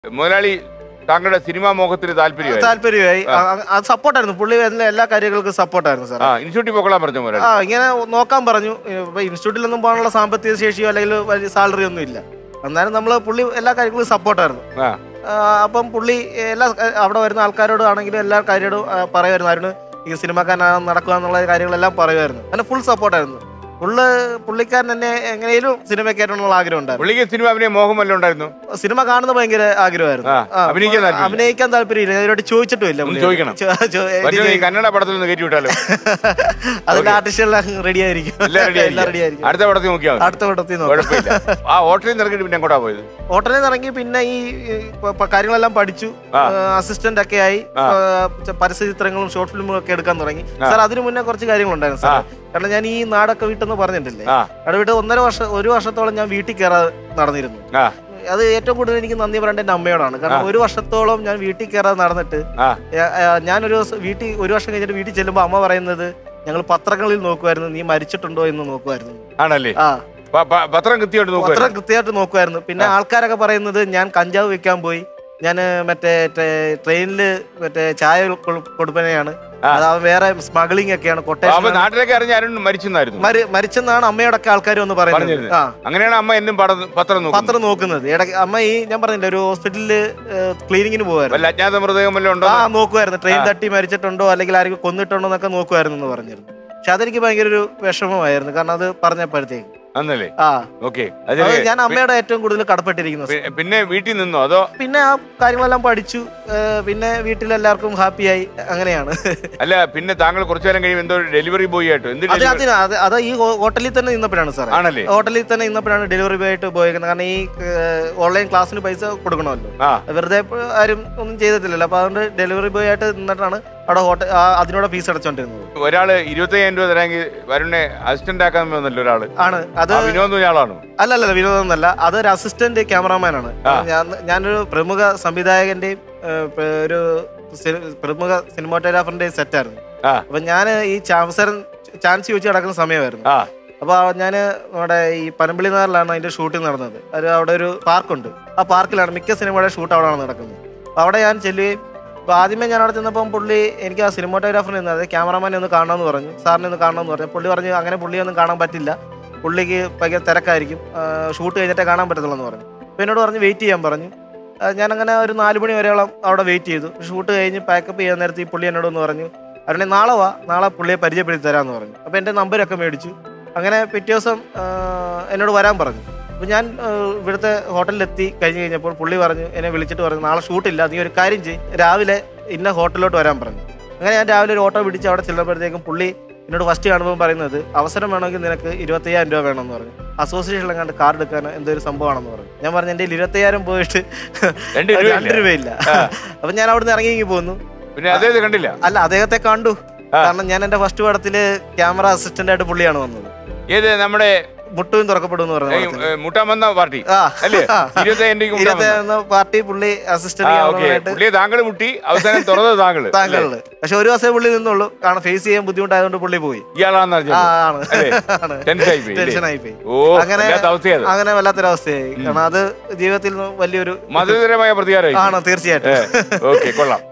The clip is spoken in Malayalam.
മുതലാളി താങ്കളുടെ സിനിമാ മോഹത്തിന് താല്പര്യമായി താല്പര്യമായി ആ, ആ, അത് സപ്പോർട്ടായിരുന്നു പുള്ളി എല്ലാ എല്ലാ കാര്യങ്ങൾക്കും സപ്പോർട്ടായിരുന്നു സാർ ആ ഇൻസ്റ്റിറ്റ്യൂട്ടിൽ പോക്കളാൻ പറഞ്ഞു മുതലാളി ആ ഇങ്ങനെ നോക്കാൻ പറഞ്ഞു ഇപ്പൊ ഇൻസ്റ്റിറ്റ്യൂട്ടിലൊന്നും പോകാനുള്ള സാമ്പത്തിക ശേഷിയോ അല്ലെങ്കിൽ വലിയ സാലറി ഒന്നും ഇല്ല എന്നാലും നമ്മൾ പുള്ളി എല്ലാ കാര്യങ്ങളും സപ്പോർട്ടായിരുന്നു ആ ആ, അപ്പം പുള്ളി എല്ലാ അവിടെ വരുന്ന ആൾക്കാരോട് ആണെങ്കിലും എല്ലാ കാര്യത്തോടും ആ, പറയുമായിരുന്നു അരുണ് ഈ സിനിമക്കാരനാണ് നടക്കുക എന്നുള്ള കാര്യങ്ങളെല്ലാം പറയുമായിരുന്നു അങ്ങനെ ഫുൾ സപ്പോർട്ടായിരുന്നു ഫുള്ള് പുള്ളിക്കാരൻ തന്നെ എങ്ങനെയും സിനിമ കയറ്റണമെന്നുള്ള ആഗ്രഹം ഉണ്ടായിരുന്നു പുള്ളിക്ക് സിനിമ അഭിനയ മോഹം വല്ലതും ഉണ്ടായിരുന്നു സിനിമ കാണുന്നത് ഭയങ്കര ആഗ്രഹമായിരുന്നു ആ, ആ, അഭിനയിക്കാൻ താല്പര്യമില്ല. അഭിനയിക്കാൻ താല്പര്യമില്ല ഞാൻ ഇതിനോട് ചോദിച്ചിട്ടുമില്ല ഒന്ന് പുള്ളിയോട്. ചോദിക്കണം. ചോ- ചോ- പറ്റുമെങ്കിൽ ഈ എനിക്ക് കന്നഡ പടത്തിൽ നിന്ന് കയറ്റി വിട്ടാലോ അതിന്റെ ആർട്ടിസ്റ്റുകളെല്ലാം റെഡി ആയിരിക്കും എല്ലാം റെഡി എല്ലാം റെഡി ആയിരിക്കും അടുത്ത പടത്തിൽ നോക്കിയാൽ മതി. അടുത്ത വട്ടത്തിൽ നോക്കാം കുഴപ്പമില്ല ആ ഹോട്ടലിൽ നിന്ന് ഇറങ്ങിയിട്ട് പിന്നെ എങ്ങോട്ടാ പോയത് ഹോട്ടലിൽ നിന്ന് ഇറങ്ങി പിന്നെ ഈ ഈ പ- പ- കാര്യങ്ങളെല്ലാം പഠിച്ചു ആ. അസിസ്റ്റന്റ് ഒക്കെ ആയി ആ. ആ, പരസ്യ ചിത്രങ്ങളും ഷോർട്ട് ഫിലിമും ഒക്കെ എടുക്കാൻ തുടങ്ങി ആ. സാർ അതിനു മുന്നേ കുറച്ച് കാര്യങ്ങളുണ്ടായിരുന്നു സാർ കാരണം ഞാൻ ഈ നാടൊക്കെ വീട്ടെന്ന് പറഞ്ഞിട്ടില്ലേ ആ അവിടെ വീട്ട് ഒന്നര വർഷം ഒരു വർഷത്തോളം ഞാൻ വീട്ടിൽ കയറാതെ നടന്നിരുന്നു ആ അത് ഏറ്റവും കൂടുതൽ എനിക്ക് നന്ദി പറയേണ്ട എൻ്റെ അമ്മയോടാണ് കാരണം ആ. ഒരു വർഷത്തോളം ഞാൻ വീട്ടിൽ കയറാതെ നടന്നിട്ട് ആ ഞാ- ആ, ഞാനൊരു ദിവസം വീട്ടിൽ ഒരു വർഷം കഴിഞ്ഞിട്ട് വീട്ടിൽ ചെല്ലുമ്പോൾ അമ്മ പറയുന്നത് ഞങ്ങൾ പത്രങ്ങളിൽ നോക്കുമായിരുന്നു നീ മരിച്ചിട്ടുണ്ടോ എന്ന് നോക്കുമായിരുന്നു ആണല്ലേ ആ പ- പ- പത്രം കൃത്യമായിട്ട് നോക്കുക പത്രം കൃത്യമായിട്ട് നോക്കുമായിരുന്നു പിന്നെ ആൾക്കാരൊക്കെ പറയുന്നത് ഞാൻ കഞ്ചാവ് വെക്കാൻ പോയി ഞാൻ മറ്റേ ട്രെയിനിൽ മറ്റേ ചായ കൊ- കൊടുപ്പനയാണ് ആ. അത് അവൻ വേറെ സ്മഗ്ലിംഗ് ഒക്കെയാണ് അപ്പൊ കൊട്ടേഷൻ നാട്ടിലേക്ക് അറിഞ്ഞ അരുൺ മരിച്ചെന്നായിരുന്നു മരിച്ചെന്നാണ് അമ്മയോടൊക്കെ ആൾക്കാർ ഒന്ന് പറയുന്നത് പറഞ്ഞിരുന്നത്. ആ അങ്ങനെയാണ് അമ്മ എന്നും പടം പത്രം നോക്കുന്നത് പത്രം നോക്കുന്നത് ഇടയ്ക്ക് അമ്മ ഈ ഞാൻ പറഞ്ഞില്ല ഒരു ഹോസ്പിറ്റലിൽ ക്ലീനിങ്ങിന് പോകുമായിരുന്നു വല്ല അജ്ഞാത മൃതകം വല്ലതും ഉണ്ടോ ആ നോക്കുമായിരുന്നു ട്രെയിൻ ആ. തട്ടി മരിച്ചിട്ടുണ്ടോ അല്ലെങ്കിൽ ആരെങ്കിലും കൊന്നിട്ടുണ്ടോ എന്നൊക്കെ നോക്കുമായിരുന്നു എന്ന് പറഞ്ഞിരുന്നു പക്ഷെ അതെനിക്ക് ഭയങ്കര ഒരു വിഷമമായിരുന്നു കാരണം അത് പറഞ്ഞപ്പോഴത്തേക്ക് അന്നല്ലേ ആ ഓക്കെ അത് അതില് ഞാൻ അമ്മയോട് ഏറ്റവും കൂടുതൽ കടപ്പെട്ടിരിക്കുന്നത് പി- പിന്നെ വീട്ടിൽ നിന്നോ അതോ പിന്നെ ആ കാര്യങ്ങളെല്ലാം പഠിച്ചു ഏഹ് പിന്നെ വീട്ടിലെല്ലാവർക്കും ഹാപ്പിയായി അങ്ങനെയാണ് അല്ല പിന്നെ താങ്കൾ കുറച്ചു നേരം കഴിയുമ്പോൾ എന്തോ ഡെലിവറി ബോയ് ആയിട്ടോ എന്ത് അത് delivery? അതിന് അത് അത് ഈ ഹോ- ഹോട്ടലിൽ തന്നെ നിന്നപ്പോഴാണ് സാറേ ആണല്ലേ ഹോട്ടലിൽ തന്നെ നിന്നപ്പോഴാണ് ഡെലിവറി ബോയ് ആയിട്ട് പോയേക്കുന്നത് കാരണം ഈ ഓൺലൈൻ ക്ലാസ്സിന് പൈസ കൊടുക്കണമല്ലോ ആ വെറുതെ ഇപ്പൊ ആരും ഒന്നും ചെയ്തിട്ടില്ലല്ലോ അപ്പൊ അതുകൊണ്ട് ഡെലിവറി ബോയ് ആയിട്ട് നിന്നിട്ടാണ് അവിടെ ഹോട്ടൽ അതിനോട് ഫീസ് അടച്ചോണ്ടിരുന്നത് ഒരാള് ഇരുപത്തയ്യായിരം രൂപ തരാമെങ്കിൽ വരുണെ അസിസ്റ്റന്റ് ആക്കാൻ വന്നല്ലോ ഒരാള് ആണ് അത് ആ വിനോദ് ഒരാളാണ് അല്ല അല്ല വിനോദം എന്നല്ല അതൊരു അസിസ്റ്റന്റ് ക്യാമറാമാൻ ആണ് ആ. ഞാൻ ഞാനൊരു പ്രമുഖ സംവിധായകന്റെയും ഏഹ്, പ- ഒരു സി- പ്രമുഖ സിനിമാറ്റോഗ്രാഫറിന്റെയും സെറ്റായിരുന്നു ആ അപ്പൊ ഞാൻ ഈ അവസരം ചാൻസ് ചോദിച്ച് നടക്കുന്ന സമയമായിരുന്നു ആ അപ്പോൾ ഞാൻ നമ്മുടെ ഈ പനമ്പിളി നാറിലാണ് അതിന്റെ ഷൂട്ടിംഗ് നടന്നത് ഒരു അവിടെ ഒരു പാർക്കുണ്ട് ആ പാർക്കിലാണ് മിക്ക സിനിമയുടെ ഷൂട്ട് അവിടെയാണ് നടക്കുന്നത് അപ്പോൾ അവിടെ ഞാൻ ചെല്ലുകയും അപ്പോൾ ആദ്യമേ ഞാൻ അവിടെ ചെന്നപ്പം പുള്ളി എനിക്ക് ആ സിനിമാറ്റോഗ്രാഫറിനെ ഒന്ന് അതായത് ക്യാമറാമാനെ ഒന്ന് കാണണമെന്ന് പറഞ്ഞു സാറിനെ ഒന്ന് കാണണമെന്ന് പറഞ്ഞു പുള്ളി പറഞ്ഞു അങ്ങനെ പുള്ളിയൊന്നും കാണാൻ പറ്റില്ല പുള്ളിക്ക് ഭയങ്കര തിരക്കായിരിക്കും ഷൂട്ട് കഴിഞ്ഞിട്ടേ കാണാൻ പറ്റത്തുള്ളൂ എന്ന് പറഞ്ഞു അപ്പോൾ എന്നോട് പറഞ്ഞ് വെയിറ്റ് ചെയ്യാൻ പറഞ്ഞു ആ, ഞാനങ്ങനെ ഒരു നാല് മണി വരെയോളം അവിടെ വെയിറ്റ് ചെയ്തു ഷൂട്ട് കഴിഞ്ഞ് പാക്കപ്പ് ചെയ്യാൻ നേരത്ത് ഈ പുള്ളി എന്നോട് ഒന്ന് പറഞ്ഞു അവരുടെ നാളെ വാ നാളെ പുള്ളിയെ പരിചയപ്പെടുത്തി തരാമെന്ന് പറഞ്ഞു അപ്പോൾ എൻ്റെ നമ്പരൊക്കെ മേടിച്ചു അങ്ങനെ പിറ്റേ ദിവസം ആ, എന്നോട് വരാൻ പറഞ്ഞു അപ്പോൾ ഞാൻ ആ, ഇവിടുത്തെ ഹോട്ടലിലെത്തി കഴിഞ്ഞ് കഴിഞ്ഞപ്പോൾ പുള്ളി പറഞ്ഞു എന്നെ വിളിച്ചിട്ട് പറഞ്ഞു നാളെ ഷൂട്ടില്ല നീ ഒരു കാര്യം ചെയ്യും രാവിലെ ഇന്ന ഹോട്ടലിലോട്ട് വരാൻ പറഞ്ഞു അങ്ങനെ ഞാൻ രാവിലെ ഒരു ഓട്ടോ പിടിച്ച് അവിടെ ചെല്ലുമ്പോഴത്തേക്കും പുള്ളി എന്നോട് ഫസ്റ്റ് കാണുമ്പോൾ പറയുന്നത് അവസരം വേണമെങ്കിൽ നിനക്ക് ഇരുപത്തയ്യായിരം രൂപ വേണമെന്ന് പറഞ്ഞു അസോസിയേഷൻ കണ്ട് കാർഡ് എടുക്കാൻ എന്തോ ഒരു സംഭവമാണെന്ന് പറഞ്ഞു ഞാൻ പറഞ്ഞു എൻ്റെ ഇരുപത്തയ്യായിരം പോയിട്ട് രണ്ട് രണ്ട് രൂപയില്ല രൂപയില്ല അപ്പം ഞാൻ അവിടെ നിന്ന് ഇറങ്ങി ഇങ്ങി പോന്നു പിന്നെ അദ്ദേഹത്തെ കണ്ടില്ല അല്ല അദ്ദേഹത്തെ കണ്ടു ആ. കാരണം ഞാൻ എൻ്റെ ഫസ്റ്റ് പടത്തില് ക്യാമറ അസിസ്റ്റന്റ് ആയിട്ട് പുള്ളിയാണ് വന്നത് ഏത് നമ്മുടെ മുട്ടും തുറക്കപ്പെടും എന്ന് ഏ, പറഞ്ഞ ഏ, മുട്ടാൻ വന്ന പാർട്ടി ആ അല്ലേ ആ. ഇരുപത്തയ്യായിരം രൂപയ്ക്ക് മുട്ടാൻ വന്ന. ഇരുപത്തി പാർട്ടി പുള്ളി ആ അസിസ്റ്റന്റ് ഓക്കെ ക്യാമറമാനായിട്ട് പുള്ളിയെ താങ്കൾ മുട്ടി അവസാനം തുറന്നത് താങ്കള് അല്ലേ? താങ്കളില് പക്ഷെ ഒരു ദിവസമേ പുള്ളി നിന്നുള്ളൂ കാരണം ഫേസ് ചെയ്യാൻ ബുദ്ധിമുട്ടായതുകൊണ്ട് പുള്ളി പോയി ഇയാളാന്ന് ആ അറിഞ്ഞത് ആണ് അല്ലേ? ആണ് ടെൻഷനായി പോയി അല്ലേ? ടെൻഷനായി പോയി ഓ അങ്ങനെ- വല്ലാത്ത അവസ്ഥയത് അങ്ങനെ വല്ലാത്തൊരവസ്ഥയായി കാരണം അത് ജീവിതത്തിൽ വലിയൊരു മധുരമായ പ്രതികാരമായി ആണ് തീർച്ചയായിട്ടും ഓക്കെ കൊള്ളാം